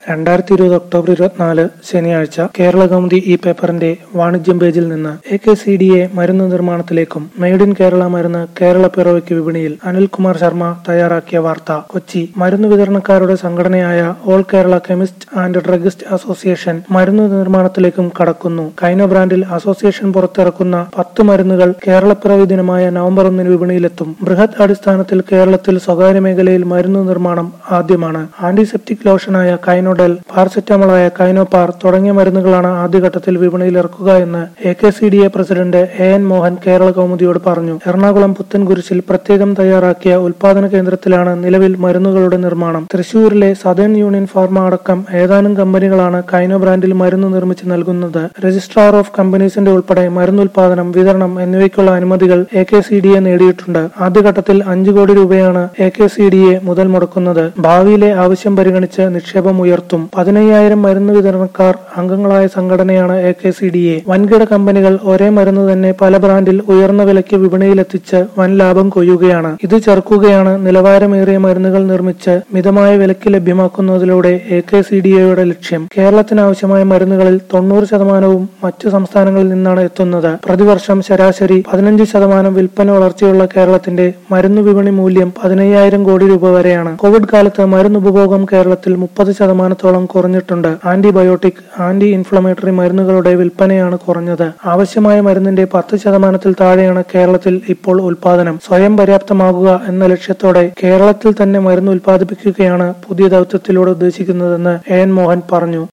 രണ്ടായിരത്തി ഇരുപത് ഒക്ടോബർ ഇരുപത്തിനാല് ശനിയാഴ്ച കേരളകൗമുദി ഈ പേപ്പറിന്റെ വാണിജ്യം പേജിൽ നിന്ന് A K C D A മരുന്ന് നിർമ്മാണത്തിലേക്കും മെയ്ഡ് ഇൻ കേരള മരുന്ന് കേരള പിറവിക്ക് വിപണിയിൽ അനിൽകുമാർ ശർമ്മ തയ്യാറാക്കിയ വാർത്ത കൊച്ചി മരുന്ന് വിതരണക്കാരുടെ സംഘടനയായ all Kerala chemist and druggist association മരുന്ന് നിർമ്മാണത്തിലേക്കും കടക്കുന്നു കൈനോ ബ്രാൻഡിൽ അസോസിയേഷൻ പുറത്തിറക്കുന്ന പത്ത് മരുന്നുകൾ കേരളപ്പിറവി ദിനമായ നവംബർ ഒന്നിന് വിപണിയിലെത്തും ബൃഹത് അടിസ്ഥാനത്തിൽ കേരളത്തിൽ സ്വകാര്യ മേഖലയിൽ മരുന്ന് നിർമ്മാണം ആദ്യമാണ് ആന്റിസെപ്റ്റിക് ലോഷനായ കൈനോഡൽ പാരസെറ്റമോളായ കൈനോപാർ തുടങ്ങിയ മരുന്നുകളാണ് ആദ്യഘട്ടത്തിൽ വിപണിയിൽ ഇറക്കുക എന്ന് A K C D A president A N Mohan Kerala കൗമുദിയോട് പറഞ്ഞു എറണാകുളം പുത്തൻകുരിശിൽ പ്രത്യേകം തയ്യാറാക്കിയ ഉൽപാദന കേന്ദ്രത്തിലാണ് നിലവിൽ മരുന്നുകളുടെ നിർമ്മാണം തൃശൂരിലെ സദേൺ യൂണിയൻ ഫാർമ അടക്കം ഏതാനും കമ്പനികളാണ് കൈനോ ബ്രാൻഡിൽ മരുന്ന് നിർമ്മിച്ച് നൽകുന്നത് രജിസ്ട്രാർ ഓഫ് കമ്പനീസിന്റെ ഉൾപ്പെടെ മരുന്നുൽപാദനം വിതരണം എന്നിവയ്ക്കുള്ള അനുമതികൾ A K C D A നേടിയിട്ടുണ്ട് ആദ്യഘട്ടത്തിൽ അഞ്ചു കോടി രൂപയാണ് A K C D A മുതൽ മുടക്കുന്നത് ഭാവിയിലെ ആവശ്യം പരിഗണിച്ച് നിക്ഷേപം ഉയർത്തും പതിനയ്യായിരം മരുന്ന് വിതരണക്കാർ അംഗങ്ങളായ സംഘടനയാണ് A K C D A വൻകിട കമ്പനികൾ ഒരേ മരുന്ന് തന്നെ പല ബ്രാൻഡിൽ ഉയർന്ന വിലയ്ക്ക് വിപണിയിലെത്തിച്ച് വൻ ലാഭം കൊയ്യുകയാണ് ഇത് ചെറുക്കുകയാണ് നിലവാരമേറിയ മരുന്നുകൾ നിർമ്മിച്ച് മിതമായ വിലയ്ക്ക് ലഭ്യമാക്കുന്നതിലൂടെ എ കെ സി ഡി എയുടെ ലക്ഷ്യം കേരളത്തിന് ആവശ്യമായ മരുന്നുകളിൽ തൊണ്ണൂറ് ശതമാനവും മറ്റു സംസ്ഥാനങ്ങളിൽ നിന്നാണ് എത്തുന്നത് പ്രതിവർഷം ശരാശരി പതിനഞ്ച് ശതമാനം വിൽപ്പന വളർച്ചയുള്ള കേരളത്തിന്റെ മരുന്ന് വിപണി മൂല്യം പതിനയ്യായിരം കോടി രൂപ വരെയാണ് കോവിഡ് കാലത്ത് മരുന്ന് ഉപഭോഗം കേരളത്തിൽ മുപ്പത് ശതമാനത്തോളം കുറഞ്ഞിട്ടുണ്ട് ആന്റിബയോട്ടിക് ആന്റി ഇൻഫ്ലമേറ്ററി മരുന്നുകളുടെ വിൽപ്പനയാണ് കുറഞ്ഞത് ആവശ്യമായ മരുന്നിന്റെ പത്ത് ശതമാനത്തിൽ താഴെയാണ് കേരളത്തിൽ ഇപ്പോൾ ഉൽപാദനം സ്വയം പര്യാപ്തമാകുക എന്ന ലക്ഷ്യത്തോടെ കേരളത്തിൽ തന്നെ മരുന്ന് ഉൽപ്പാദിപ്പിക്കുകയാണ് പുതിയ ദൗത്യത്തിലൂടെ ഉദ്ദേശിക്കുന്നതെന്ന് എ എൻ മോഹൻ പറഞ്ഞു